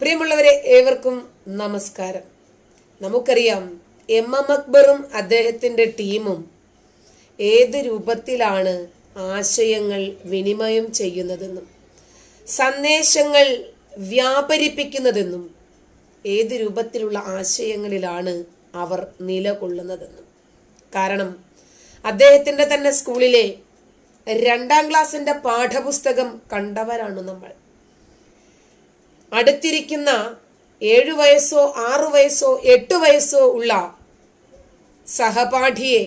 പ്രിയമുള്ളവരെ ഏവർക്കും നമസ്കാരം നമുക്കറിയാം എം എം അക്ബറും അദ്ദേഹത്തിന്റെ ടീമും ഏത് രൂപത്തിലാണ് ആശയങ്ങൾ വിനിമയം ചെയ്യുന്നതെന്നും സന്ദേശങ്ങൾ വ്യാപരിപ്പിക്കുന്നതെന്നും ഏത് രൂപത്തിലുള്ള ആശയങ്ങളിലാണ് അവർ നിലകൊള്ളുന്നതെന്നും കാരണം അദ്ദേഹത്തിന്റെ തന്നെ സ്കൂളിലെ രണ്ടാം ക്ലാസ്സിന്റെ പാഠപുസ്തകം കണ്ടവരാണ് നമ്മൾ അടുത്തിരിക്കുന്ന ഏഴു വയസ്സോ ആറു വയസ്സോ എട്ട് വയസ്സോ ഉള്ള സഹപാഠിയെ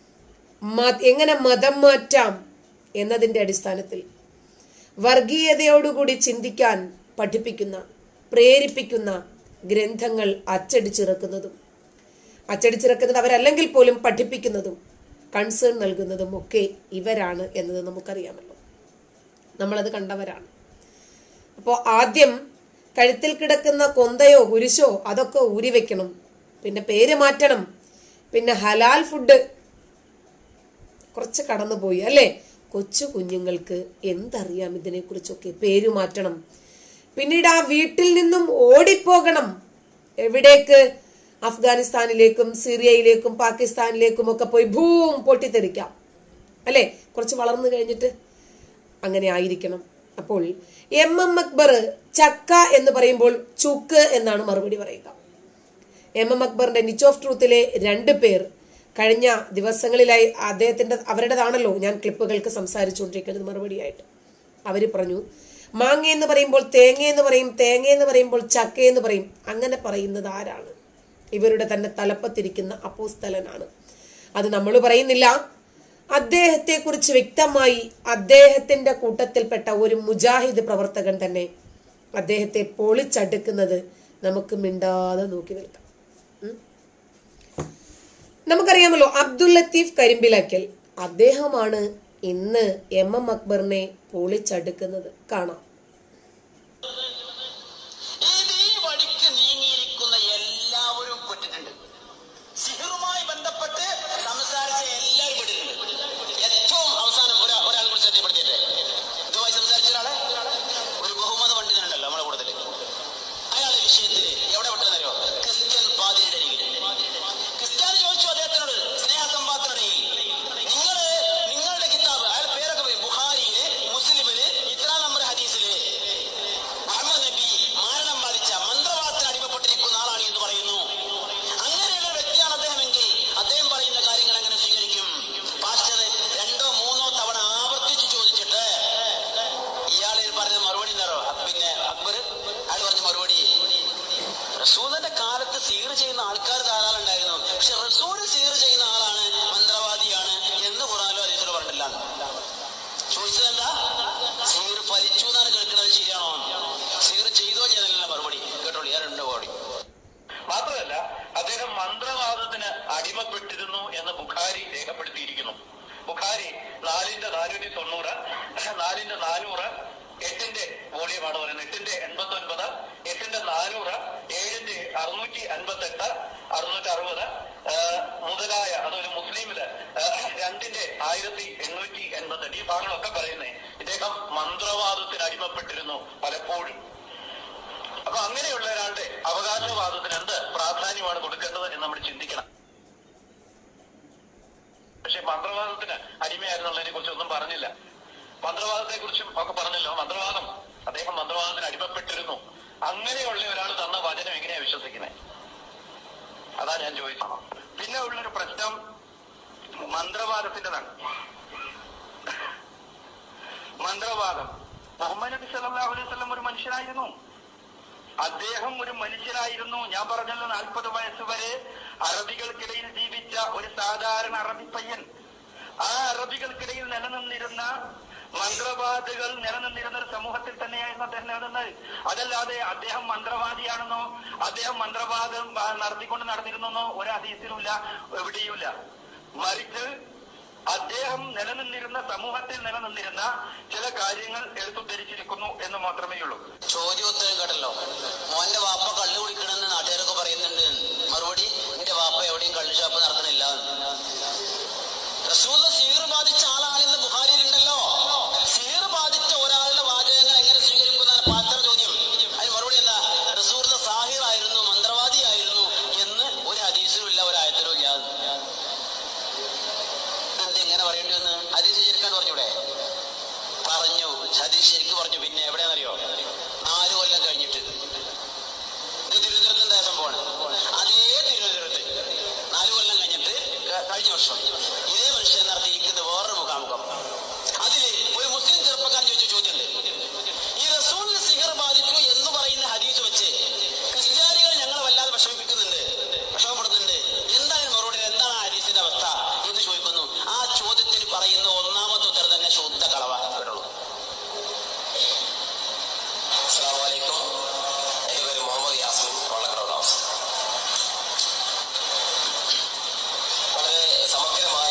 മ- എങ്ങനെ മതം മാറ്റാം എന്നതിന്റെ അടിസ്ഥാനത്തിൽ വർഗീയതയോടുകൂടി ചിന്തിക്കാൻ പഠിപ്പിക്കുന്ന പ്രേരിപ്പിക്കുന്ന ഗ്രന്ഥങ്ങൾ അച്ചടിച്ചിറക്കുന്നതും അച്ചടിച്ചിറക്കുന്നത് അവരല്ലെങ്കിൽ പോലും പഠിപ്പിക്കുന്നതും കൺസേൺ നൽകുന്നതും ഒക്കെ ഇവരാണ് എന്നത് നമുക്കറിയാമല്ലോ നമ്മളത് കണ്ടവരാണ് അപ്പോൾ ആദ്യം കഴുത്തിൽ കിടക്കുന്ന കൊന്തയോ കുരിശോ അതൊക്കെ ഊരി വെക്കണം പിന്നെ പേര് മാറ്റണം പിന്നെ ഹലാൽ ഫുഡ് കുറച്ച് കടന്നുപോയി അല്ലേ കൊച്ചു കുഞ്ഞുങ്ങൾക്ക് എന്തറിയാം ഇതിനെക്കുറിച്ചൊക്കെ പേര് മാറ്റണം പിന്നീട് ആ വീട്ടിൽ നിന്നും ഓടിപ്പോകണം എവിടേക്ക് അഫ്ഗാനിസ്ഥാനിലേക്കും സിറിയയിലേക്കും പാകിസ്ഥാനിലേക്കും ഒക്കെ പോയി ഭൂം പൊട്ടിത്തെറിക്കാം അല്ലേ കുറച്ച് വളർന്നു കഴിഞ്ഞിട്ട് അങ്ങനെ ആയിരിക്കണം അപ്പോൾ എം എം അക്ബർ ചക്ക എന്ന് പറയുമ്പോൾ ചുക്ക് എന്നാണ് മറുപടി പറയുക എം എം അക്ബറിന്റെ നിച്ച് ഓഫ് ട്രൂത്തിലെ രണ്ട് പേർ കഴിഞ്ഞ ദിവസങ്ങളിലായി അദ്ദേഹത്തിന്റെ അവരുടേതാണല്ലോ ഞാൻ ക്ലിപ്പുകൾക്ക് സംസാരിച്ചുകൊണ്ടിരിക്കുന്നത് മറുപടിയായിട്ട് അവർ പറഞ്ഞു മാങ്ങ എന്ന് പറയുമ്പോൾ തേങ്ങ എന്ന് പറയും തേങ്ങ എന്ന് പറയുമ്പോൾ ചക്ക എന്ന് പറയും അങ്ങനെ പറയുന്നത് ആരാണ് ഇവരുടെ തന്നെ തലപ്പത്തിരിക്കുന്ന അപ്പോസ്തലനാണ് അത് നമ്മൾ പറയുന്നില്ല അദ്ദേഹത്തെ കുറിച്ച് വ്യക്തമായി അദ്ദേഹത്തിന്റെ കൂട്ടത്തിൽപ്പെട്ട ഒരു മുജാഹിദ് പ്രവർത്തകൻ തന്നെ അദ്ദേഹത്തെ പൊളിച്ചടുക്കുന്നത് നമുക്ക് മിണ്ടാതെ നോക്കി നിൽക്കാം ഉം. നമുക്കറിയാമല്ലോ അബ്ദുൽ ലത്തീഫ് കരിമ്പിലക്കൽ അദ്ദേഹമാണ് ഇന്ന് എം എം അക്ബറിനെ പൊളിച്ചടുക്കുന്നത് കാണാം ഇത് ഈ വഴിക്ക് നീങ്ങിയിരിക്കുന്ന എല്ലാവരും പെട്ടിട്ടുണ്ട് സിഹിറുമായി ബന്ധപ്പെട്ട് സംസാരിച്ച എല്ലാവരും പെട്ടിട്ടുണ്ട് ഏറ്റവും അവസാനം ഒരാ ഒരാളെ കുറിച്ച് ശ്രദ്ധപ്പെടുത്തിയല്ലേ ഇതുമായി സംസാരിച്ച ഒരാളെ ഒരു ബഹുമത പണ്ഡിതനുണ്ടല്ലോ നമ്മുടെ കൂട്ടത്തില് അയാളെ വിഷയത്തിൽ എവിടെ വിട്ടതല്ലോ ക്രിസ്ത്യൻ പാതിരിയുടെ അരികിൽ ക്രിസ്ത്യാനി ചോദിച്ചു അദ്ദേഹത്തിനോട് സ്നേഹസമ്പാദത്തിനിടയിൽ നിങ്ങള് നിങ്ങളുടെ കിതാബ് അയാൾ പേരൊക്കെ പറയും ബുഹാരിയില് മുസ്ലിമില് ഇത്ര നമ്പർ ഹദീസില് മുഹമ്മദ് നബി മാരണം ബാധിച്ച മന്ത്രവാദത്തിന് അടിമപ്പെട്ടിരിക്കുന്ന ആളാണ് എന്ന് പറയുന്നു അങ്ങനെയുള്ള ഒരു വ്യക്തിയാണ് അദ്ദേഹമെങ്കിൽ അദ്ദേഹം പറയുന്ന കാര്യങ്ങൾ എങ്ങനെ സ്വീകരിക്കും പാസ്റ്റർ രണ്ടോ മൂന്നോ തവണ ആവർത്തിച്ച് ചോദിച്ചിട്ട് ഇയാൾ പറഞ്ഞ മറുപടി എന്താറോ പിന്നെ അക്ബർ അയാൾ പറഞ്ഞ മറുപടി റസൂലിന്റെ കാലത്ത് സീർ ചെയ്യുന്ന ആൾക്കാർ ധാരാളം ഉണ്ടായിരുന്നു പക്ഷെ റസൂൽ സീർ ചെയ്യുന്ന ആളാണ് മന്ത്രവാദിയാണ് എന്ന് ഖുറാനോ അതീസിലോ പറഞ്ഞില്ല ചോദിച്ചത് എന്താ സീർ ഫലിച്ചു എന്നാണ് കേൾക്കുന്നത് ശരിയാണോ സീർ ചെയ്തോ ചെയ്തല്ല മറുപടി കേട്ടോളി ഞാൻ രണ്ട് മറുപടി മാത്രമല്ല അദ്ദേഹം മന്ത്രവാദത്തിന് അടിമപ്പെട്ടിരുന്നു എന്ന് ബുഖാരി രേഖപ്പെടുത്തിയിരിക്കുന്നു ബുഖാരി നാലിന്റെ നാനൂറ്റി തൊണ്ണൂറ് നാലിന്റെ നാനൂറ് എട്ടിന്റെ വോളിയമാണ് പറയുന്നത് എട്ടിന്റെ എൺപത്തി ഒൻപത് എട്ടിന്റെ നാനൂറ് ഏഴിന്റെ അറുന്നൂറ്റി അൻപത്തി എട്ട് അറുന്നൂറ്റി അറുപത് മുതലായ അതൊരു മുസ്ലിമില് ആ, രണ്ടിന്റെ ആയിരത്തി എണ്ണൂറ്റി എൺപത്തി എട്ട് ഈ ഭാഗങ്ങളൊക്കെ പറയുന്നേ ഇദ്ദേഹം മന്ത്രവാദത്തിന് അടിമപ്പെട്ടിരുന്നു പലപ്പോഴും അപ്പൊ അങ്ങനെയുള്ള ഒരാളുടെ അവകാശവാദത്തിന് എന്ത് പ്രാധാന്യമാണ് കൊടുക്കേണ്ടത് എന്ന് നമ്മൾ ചിന്തിക്കണം പക്ഷെ മന്ത്രവാദത്തിന് അടിമയായിരുന്നുള്ളതിനെ കുറിച്ച് ഒന്നും പറഞ്ഞില്ല മന്ത്രവാദത്തെ കുറിച്ചും ഒക്കെ പറഞ്ഞല്ലോ മന്ത്രവാദം അദ്ദേഹം മന്ത്രവാദത്തിന് അടിമപ്പെട്ടിരുന്നു അങ്ങനെയുള്ള ഒരാൾ തന്ന വചനം എങ്ങനെയാ വിശ്വസിക്കുന്നത് അതാ ഞാൻ ചോദിച്ചത് പിന്നെ ഉള്ളൊരു പ്രശ്നം മന്ത്രവാദത്തിൻ്റെതാണ് മന്ത്രവാദം മുഹമ്മദ് നബി സല്ലല്ലാഹു അലൈഹി വസല്ലം ഒരു മനുഷ്യനായിരുന്നു അദ്ദേഹം ഒരു മനുഷ്യനായിരുന്നു ഞാൻ പറഞ്ഞല്ലോ നാൽപ്പത് വയസ്സ് വരെ അറബികൾക്കിടയിൽ ജീവിച്ച ഒരു സാധാരണ അറബി പയ്യൻ ആ അറബികൾക്കിടയിൽ നിലനിന്നിരുന്ന മന്ത്രവാദികൾ നിലനിന്നിരുന്ന ഒരു സമൂഹത്തിൽ തന്നെയായിരുന്നു അദ്ദേഹം നിലനിന്നത് അതല്ലാതെ അദ്ദേഹം മന്ത്രവാദിയാണെന്നോ അദ്ദേഹം മന്ത്രവാദം ആ, നടത്തിക്കൊണ്ട് നടന്നിരുന്നെന്നോ ഒരു ഹദീസിലുമില്ല എവിടെയുമില്ല മറിച്ച് അദ്ദേഹം നിലനിന്നിരുന്ന സമൂഹത്തിൽ നിലനിന്നിരുന്ന ചില കാര്യങ്ങൾ എടുത്തുദ്ധരിച്ചിരിക്കുന്നു എന്ന് മാത്രമേ ഉള്ളൂ ചോദ്യോത്തരം കേട്ടല്ലോ മോന്റെ വാപ്പ കള്ളു കുടിക്കണമെന്ന് നാട്ടുകാരൊക്കെ പറയുന്നുണ്ട് മറുപടി എന്റെ വാപ്പ എവിടെയും കള്ളു ഷാപ്പ് നടത്തണില്ല റസൂൽ സീർ ബാധിച്ച ആളാണെന്ന് ബുഹാരിയിലുണ്ടല്ലോ സീർ ബാധിച്ച ഒരാളുടെ വാചകങ്ങൾ എങ്ങനെ സ്വീകരിക്കുന്ന പാത്ര ചോദ്യം അതിന് മറുപടി എന്താ കഴിഞ്ഞ വർഷം ഇതേ മനുഷ്യൻ നടത്തിയിരിക്കുന്ന വേറൊരു മുഖാമുഖം അതില് ഒരു മുസ്ലിം ചെറുപ്പക്കാരൻ ചോദിച്ച ചോദ്യമുണ്ട് ഈ റസൂലിന് സിഹർ ബാധിച്ചു എന്ന് പറയുന്ന ഹദീസ് വെച്ച് ക്രിസ്ത്യാനികൾ ഞങ്ങളെ വല്ലാതെ വിഷമിപ്പിക്കുന്നുണ്ട് വിഷമപ്പെടുന്നുണ്ട് എന്താണ് ഇതിന് മറുപടി എന്താണ് ആ ഹദീസിന്റെ അവസ്ഥ എന്ന് ചോദിക്കുന്നു ആ ചോദ്യത്തിന് പറയുന്ന ഒന്നാമത്തെ ഉത്തരം തന്നെ ശുദ്ധ കളവ കേട്ടുള്ളൂ അസ്സലാമലൈക്കും എൻ്റെ പേര് മുഹമ്മദ് യാസിൻ വള്ളക്കടവ് വളരെ സമഗ്രമായ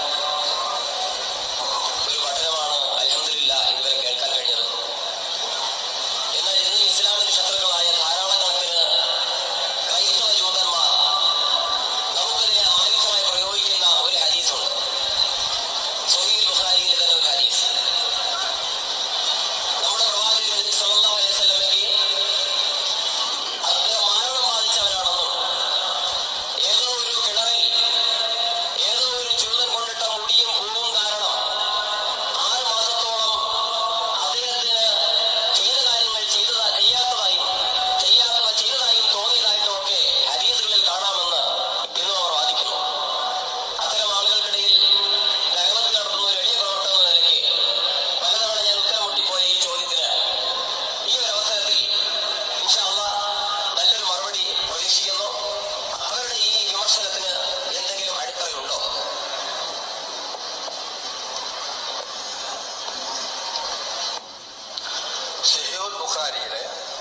ഒരു പഠനമാണ് അലഹമില്ല ഇതുവരെ കേൾക്കാൻ കഴിഞ്ഞത് എന്നാൽ ഇന്ന് ഇസ്ലാമിന് ശത്രുക്കളായ ധാരാളക്കണക്കിന് ക്രൈസ്തവ ജൂതന്മാർ നമുക്കെതിരെ ആയുധമായി പ്രയോഗിക്കുന്ന ഒരു ഹദീസുണ്ട് സൊഹീൽ ബുഖാരിയിലെ തന്നെ ഒരു ഹദീസ് നമ്മുടെ പ്രവാചകൻ സല്ലല്ലാഹു അലൈഹി വസല്ലമയ്ക്ക് അദ്ദേഹം മാരണം ബാധിച്ചവരാണെന്നും ഏതോ ഒരു കിണറിൽ ഏതോ ഒരു ചുള്ളൻ കൊണ്ടിട്ട മുടിയും പൂവും കാരണം ആറ് മാസത്തോളം അദ്ദേഹത്തിന് ചെയ്ത കാര്യങ്ങൾ ചെയ്തതാ ചെയ്യാത്തതായും ചെയ്യാത്തവ ചെയ്തതായും തോന്നിയതായിട്ടും ഒക്കെ ഹദീസുകളിൽ കാണാമെന്ന് ഇന്നും അവർ വാദിക്കുന്നു അത്തരം ആളുകൾക്കിടയിൽ ദൈവത്തിൽ നടത്തുന്ന ഒരു എളിയ പ്രവർത്തനം എന്ന നിലയ്ക്ക് പലതവണ ഞാൻ ഉത്തരം മുട്ടിപ്പോയ ഈ ചോദ്യത്തിന് ഈ ഒരു അവസരത്തിൽ ഇൻഷാ അല്ലാഹ് നല്ലൊരു മറുപടി പ്രതീക്ഷിക്കുന്നു അവരുടെ ഈ വിമർശനത്തിന് എന്തെങ്കിലും അടിത്തറയുണ്ടോ ഷെഹീഉൽ ബുഖാരിയിലെ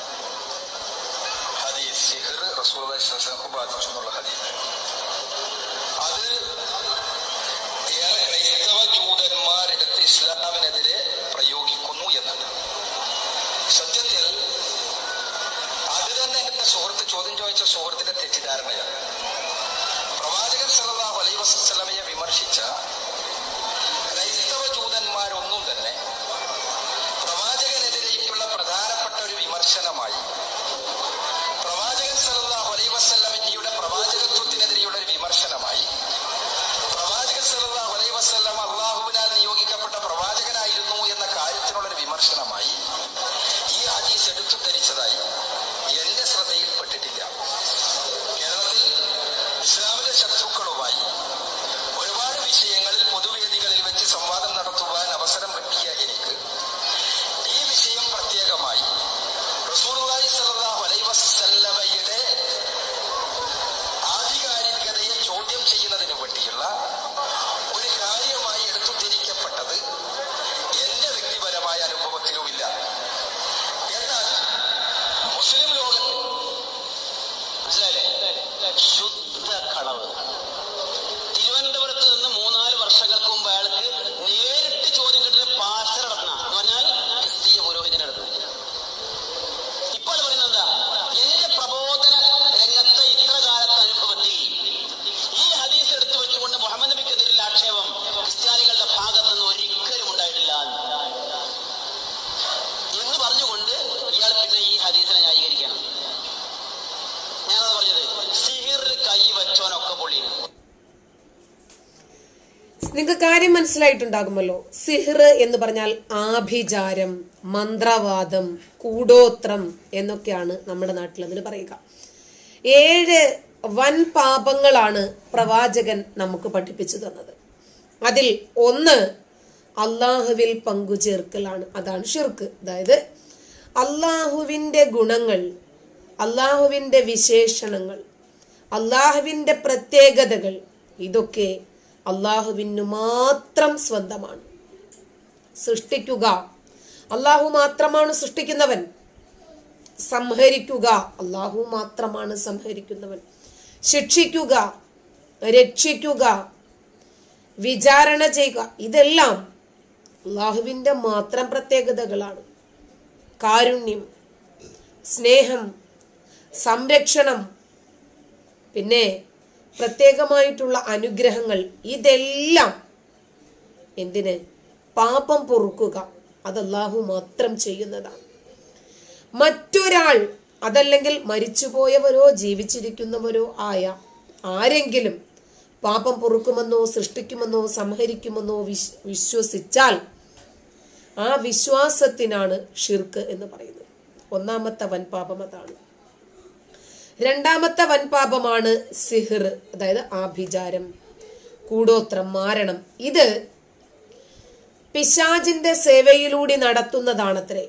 ഹദീസ് സിഹർ റസൂലുള്ളാഹി സ്വല്ലല്ലാഹു അലൈഹി വസല്ലം ബാധിച്ചു എന്നുള്ള ഹദീസ് അത് ഏറെ ക്രൈസ്തവ ജൂതന്മാരെടുത്ത് ഇസ്ലാമിനെതിരെ പ്രയോഗിക്കുന്നു എന്നാണ് സത്യത്തിൽ അത് തന്നെ എന്റെ സുഹൃത്ത് ചോദ്യം ചോദിച്ച സുഹൃത്തിന്റെ തെറ്റിദ്ധാരണയാണ് പ്രവാചകൻ സല്ലല്ലാഹു അലൈഹി വസല്ലമയെ വിമർശിച്ച ക്രൈസ്തവ ജൂതന്മാരൊന്നും തന്നെ പ്രവാചകനെതിരേക്കുള്ള പ്രധാനപ്പെട്ട ഒരു വിമർശനമായി പ്രവാചകൻ സല്ലല്ലാഹു അലൈഹി വസല്ലമയുടെ പ്രവാചകത്വത്തിനെതിരെയുള്ള ഒരു വിമർശനമായി പ്രവാചകൻ സല്ലല്ലാഹു അലൈഹി വസല്ലം അള്ളാഹുവിനാൽ നിയോഗിക്കപ്പെട്ട പ്രവാചകനായിരുന്നു എന്ന കാര്യത്തിനുള്ള ഒരു വിമർശനമായി ഈ ഹദീസ് എടുത്തു ധരിച്ചതായി എന്റെ ശ്രദ്ധയിൽപ്പെട്ടിട്ടില്ല കേരളത്തിൽ ഇസ്ലാമിക ശത്രുക്കളുമായി ഒരുപാട് വിഷയങ്ങളിൽ പൊതുവേദികളിൽ വെച്ച് സംവാദം നടത്തുവാൻ അവസരം കിട്ടിയ എനിക്ക് ഈ വിഷയം പ്രത്യേകമായി റസൂലുള്ളാഹി സ്വല്ലല്ലാഹു അലൈഹി വസല്ലമയുടെ ആധികാരികതയെ ചോദ്യം ചെയ്യുന്നതിന് വേണ്ടിയുള്ള ഒരു കാര്യമായി എടുത്തു തിരിക്കപ്പെട്ടത് എന്റെ വ്യക്തിപരമായ അനുഭവത്തിലുമില്ല എന്നാൽ മുസ്ലിം ലോകത്ത് മനസ്സിലായില്ലേ ശുദ്ധ കളവ് തിരുവനന്തപുരത്ത് നിന്ന് മൂന്നാല് വർഷങ്ങൾക്ക് മുമ്പ് അയാൾക്ക് നേരിട്ട് ചോദ്യം കിട്ടുന്ന പാസ്റ്റർ നടത്തുന്ന എന്ന് പറഞ്ഞാൽ ക്രിസ്തീയ പുരോഹിതന്റെ അടുത്ത് ഇപ്പോൾ അത് പറയുന്നത് എന്താ എന്റെ പ്രബോധന രംഗത്തെ ഇത്ര കാലത്തെ അനുഭവത്തിൽ ഈ ഹദീസ് എടുത്തു വെച്ചുകൊണ്ട് മുഹമ്മദ് നബിക്കെതിരെയുള്ള ആക്ഷേപം ക്രിസ്ത്യാനികളുടെ ഭാഗത്ത് നിന്ന് ഒരിക്കലും ഉണ്ടായിട്ടില്ല എന്ന് പറഞ്ഞുകൊണ്ട് ഇയാൾ പിന്നെ ഈ ഹദീസിനെ ന്യായീകരിക്കണം ഞാനത് പറഞ്ഞത് സിഹിറിൽ കൈ വെച്ചോനൊക്കെ പൊള്ളിയാണ് നിങ്ങൾക്ക് കാര്യം മനസ്സിലായിട്ടുണ്ടാകുമല്ലോ സിഹിർ എന്ന് പറഞ്ഞാൽ ആഭിചാരം മന്ത്രവാദം കൂടോത്രം എന്നൊക്കെയാണ് നമ്മുടെ നാട്ടിൽ അതിന് പറയുക ഏഴ് വൻ പാപങ്ങളാണ് പ്രവാചകൻ നമുക്ക് പഠിപ്പിച്ചു തന്നത് അതിൽ ഒന്ന് അള്ളാഹുവിൽ പങ്കുചേർക്കലാണ് അതാണ് ഷിർക്ക് അതായത് അള്ളാഹുവിൻ്റെ ഗുണങ്ങൾ അള്ളാഹുവിൻ്റെ വിശേഷണങ്ങൾ അള്ളാഹുവിൻ്റെ പ്രത്യേകതകൾ ഇതൊക്കെ അള്ളാഹുവിന് മാത്രം സ്വന്തമാണ് സൃഷ്ടിക്കുക അള്ളാഹു മാത്രമാണ് സൃഷ്ടിക്കുന്നവൻ സംഹരിക്കുക അള്ളാഹു മാത്രമാണ് സംഹരിക്കുന്നവൻ ശിക്ഷിക്കുക രക്ഷിക്കുക വിചാരണ ചെയ്യുക ഇതെല്ലാം അള്ളാഹുവിൻ്റെ മാത്രം പ്രത്യേകതകളാണ് കാരുണ്യം സ്നേഹം സംരക്ഷണം പിന്നെ പ്രത്യേകമായിട്ടുള്ള അനുഗ്രഹങ്ങൾ ഇതെല്ലാം എന്തിന് പാപം പൊറുക്കുക അത് അള്ളാഹു മാത്രം ചെയ്യുന്നതാണ് മറ്റൊരാൾ അതല്ലെങ്കിൽ മരിച്ചുപോയവരോ ജീവിച്ചിരിക്കുന്നവരോ ആയ ആരെങ്കിലും പാപം പൊറുക്കുമെന്നോ സൃഷ്ടിക്കുമെന്നോ സംഹരിക്കുമെന്നോ വിശ് വിശ്വസിച്ചാൽ ആ വിശ്വാസത്തിനാണ് ഷിർക്ക് എന്ന് പറയുന്നത് ഒന്നാമത്തെ വൻപാപം അതാണ് രണ്ടാമത്തെ വൻപാപമാണ് സിഹിർ അതായത് ആഭിചാരം കൂടോത്രം മാരണം ഇത് പിശാജിന്റെ സേവയിലൂടെ നടത്തുന്നതാണത്രേ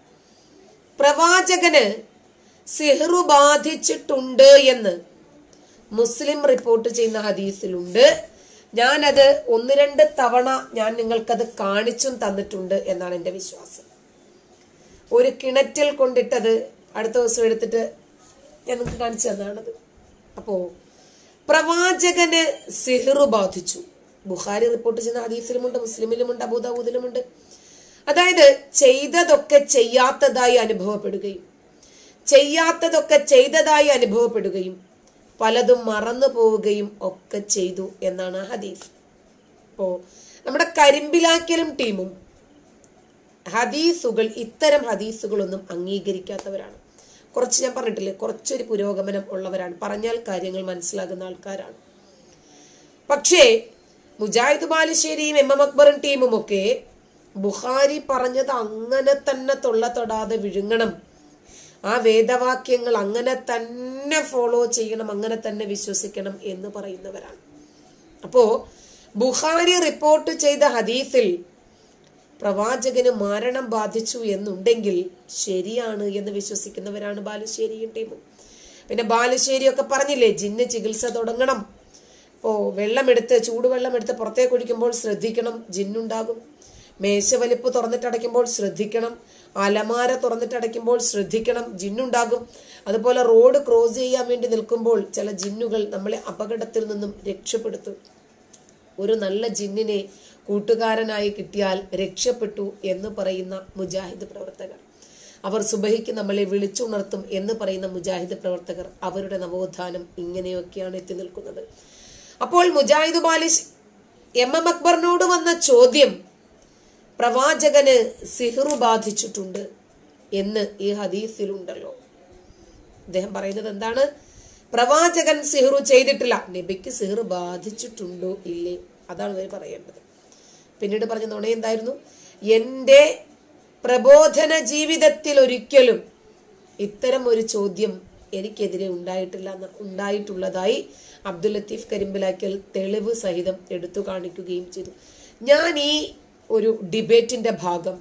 പ്രവാചകന് സിഹ്റു ബാധിച്ചിട്ടുണ്ട് എന്ന് മുസ്ലിം റിപ്പോർട്ട് ചെയ്യുന്ന ഹദീസിലുണ്ട് ഞാനത് ഒന്ന് രണ്ട് തവണ ഞാൻ നിങ്ങൾക്കത് കാണിച്ചും തന്നിട്ടുണ്ട് എന്നാണ് എൻ്റെ വിശ്വാസം ഒരു കിണറ്റിൽ കൊണ്ടിട്ടത് അടുത്ത ദിവസം എടുത്തിട്ട് ഞാൻ നിങ്ങൾക്ക് കാണിച്ചു തന്നാണത് അപ്പോ പ്രവാചകന് സിഹ്റു ബാധിച്ചു ബുഖാരി റിപ്പോർട്ട് ചെയ്യുന്ന ഹദീസിലുമുണ്ട് മുസ്ലിമിലുമുണ്ട് അബൂദാബൂദിലുമുണ്ട് അതായത് ചെയ്തതൊക്കെ ചെയ്യാത്തതായി അനുഭവപ്പെടുകയും ചെയ്യാത്തതൊക്കെ ചെയ്തതായി അനുഭവപ്പെടുകയും പലതും മറന്നു പോവുകയും ഒക്കെ ചെയ്തു എന്നാണ് ആ ഹദീസ് അപ്പോ നമ്മുടെ കരിമ്പിലാക്കലും ടീമും ഹദീസുകൾ ഇത്തരം ഹദീസുകളൊന്നും അംഗീകരിക്കാത്തവരാണ് കുറച്ച് ഞാൻ പറഞ്ഞിട്ടില്ലേ കുറച്ചൊരു പുരോഗമനം ഉള്ളവരാണ് പറഞ്ഞാൽ കാര്യങ്ങൾ മനസ്സിലാകുന്ന ആൾക്കാരാണ് പക്ഷേ മുജാഹിദ് ബാലുശ്ശേരിയും എം എം അക്ബറും ടീമും ഒക്കെ ബുഖാരി പറഞ്ഞത് അങ്ങനെ തന്നെ തൊള്ള തൊടാതെ വിഴുങ്ങണം ആ വേദവാക്യങ്ങൾ അങ്ങനെ തന്നെ ഫോളോ ചെയ്യണം അങ്ങനെ തന്നെ വിശ്വസിക്കണം എന്ന് പറയുന്നവരാണ് അപ്പോ ബുഖാരി റിപ്പോർട്ട് ചെയ്ത ഹദീസിൽ പ്രവാചകന് മരണം ബാധിച്ചു എന്നുണ്ടെങ്കിൽ ശരിയാണ് എന്ന് വിശ്വസിക്കുന്നവരാണ് ബാലുശ്ശേരിയും ടീമും പിന്നെ ബാലുശ്ശേരിയൊക്കെ പറഞ്ഞില്ലേ ജിന്ന് ചികിത്സ തുടങ്ങണം ഇപ്പോ വെള്ളമെടുത്ത് ചൂടുവെള്ളം എടുത്ത് പുറത്തേക്ക് ഒഴിക്കുമ്പോൾ ശ്രദ്ധിക്കണം ജിന്നുണ്ടാകും മേശവലിപ്പ് തുറന്നിട്ടടയ്ക്കുമ്പോൾ ശ്രദ്ധിക്കണം അലമാര തുറന്നിട്ടടയ്ക്കുമ്പോൾ ശ്രദ്ധിക്കണം ജിന്നുണ്ടാകും അതുപോലെ റോഡ് ക്രോസ് ചെയ്യാൻ വേണ്ടി നിൽക്കുമ്പോൾ ചില ജിന്നുകൾ നമ്മളെ അപകടത്തിൽ നിന്നും രക്ഷപ്പെടുത്തും ഒരു നല്ല ജിന്നിനെ കൂട്ടുകാരനായി കിട്ടിയാൽ രക്ഷപ്പെട്ടു എന്ന് പറയുന്ന മുജാഹിദ് പ്രവർത്തകർ അവർ സുബഹിക്ക് നമ്മളെ വിളിച്ചുണർത്തും എന്ന് പറയുന്ന മുജാഹിദ് പ്രവർത്തകർ അവരുടെ നവോത്ഥാനം ഇങ്ങനെയൊക്കെയാണ് എത്തി നിൽക്കുന്നത് അപ്പോൾ മുജാഹിദ് ബാലിഷ് എം എം അക്ബറിനോട് വന്ന ചോദ്യം പ്രവാചകന് സിഹ്റു ബാധിച്ചിട്ടുണ്ട് എന്ന് ഈ ഹദീസിലുണ്ടല്ലോ അദ്ദേഹം പറയുന്നത് എന്താണ് പ്രവാചകൻ സിഹ്റു ചെയ്തിട്ടില്ല നബിക്ക് സിഹ്റു ബാധിച്ചിട്ടുണ്ടോ ഇല്ലേ അതാണ് ഇവർ പറയേണ്ടത് പിന്നീട് പറഞ്ഞ നുണ എന്തായിരുന്നു എൻ്റെ പ്രബോധന ജീവിതത്തിൽ ഒരിക്കലും ഇത്തരം ഒരു ചോദ്യം എനിക്കെതിരെ ഉണ്ടായിട്ടില്ല എന്ന് ഉണ്ടായിട്ടുള്ളതായി അബ്ദുൽ ലത്തീഫ് കരിമ്പിലാക്കൽ തെളിവ് സഹിതം എടുത്തു കാണിക്കുകയും ചെയ്തു ഞാൻ ഈ ഒരു ഡിബേറ്റിന്റെ ഭാഗം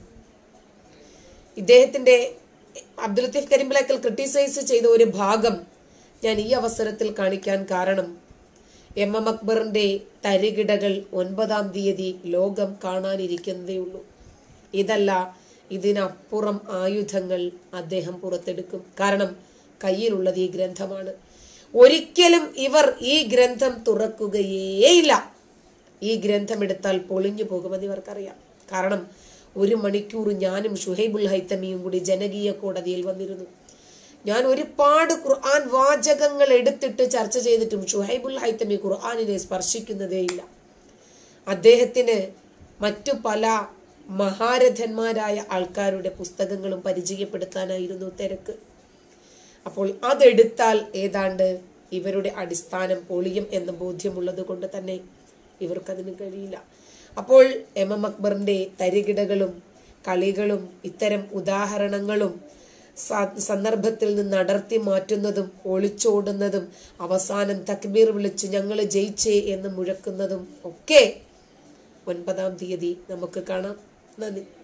ഇദ്ദേഹത്തിന്റെ അബ്ദുൽ ലത്തീഫ് കരിമ്പിലാക്കൽ ക്രിട്ടിസൈസ് ചെയ്ത ഒരു ഭാഗം ഞാൻ ഈ അവസരത്തിൽ കാണിക്കാൻ കാരണം എം എം അക്ബറിന്റെ തരികിടകൾ ഒൻപതാം തീയതി ലോകം കാണാനിരിക്കുന്നതേ ഉള്ളൂ ഇതല്ല ഇതിനപ്പുറം ആയുധങ്ങൾ അദ്ദേഹം പുറത്തെടുക്കും കാരണം കയ്യിലുള്ളത് ഈ ഗ്രന്ഥമാണ് ഒരിക്കലും ഇവർ ഈ ഗ്രന്ഥം തുറക്കുകയേയില്ല ഈ ഗ്രന്ഥം എടുത്താൽ പൊളിഞ്ഞു പോകുമെന്ന് ഇവർക്കറിയാം കാരണം ഒരു മണിക്കൂർ ഞാനും ഷുഹൈബുൽ ഹൈത്തമിയും കൂടി ജനകീയ കോടതിയിൽ വന്നിരുന്നു ഞാൻ ഒരുപാട് ഖുർആൻ വാചകങ്ങൾ എടുത്തിട്ട് ചർച്ച ചെയ്തിട്ടും ഷുഹൈബുൽ ഹൈത്തമി ഖുർആാനിനെ സ്പർശിക്കുന്നതേയില്ല അദ്ദേഹത്തിന് മറ്റു പല മഹാരഥന്മാരായ ആൾക്കാരുടെ പുസ്തകങ്ങളും പരിചയപ്പെടുത്താനായിരുന്നു തിരക്ക് അപ്പോൾ അതെടുത്താൽ ഏതാണ്ട് ഇവരുടെ അടിസ്ഥാനം പൊളിയും എന്ന ബോധ്യമുള്ളത് കൊണ്ട് തന്നെ ഇവർക്കതിന് കഴിയില്ല അപ്പോൾ എം എം അക്ബറിന്റെ തരികിടകളും കളികളും ഇത്തരം ഉദാഹരണങ്ങളും സ- സന്ദർഭത്തിൽ നിന്ന് അടർത്തി മാറ്റുന്നതും ഒളിച്ചോടുന്നതും അവസാനം തക്ബീർ വിളിച്ച് ഞങ്ങൾ ജയിച്ചേ എന്ന് മുഴക്കുന്നതും ഒക്കെ ഒൻപതാം തീയതി നമുക്ക് കാണാം നന്ദി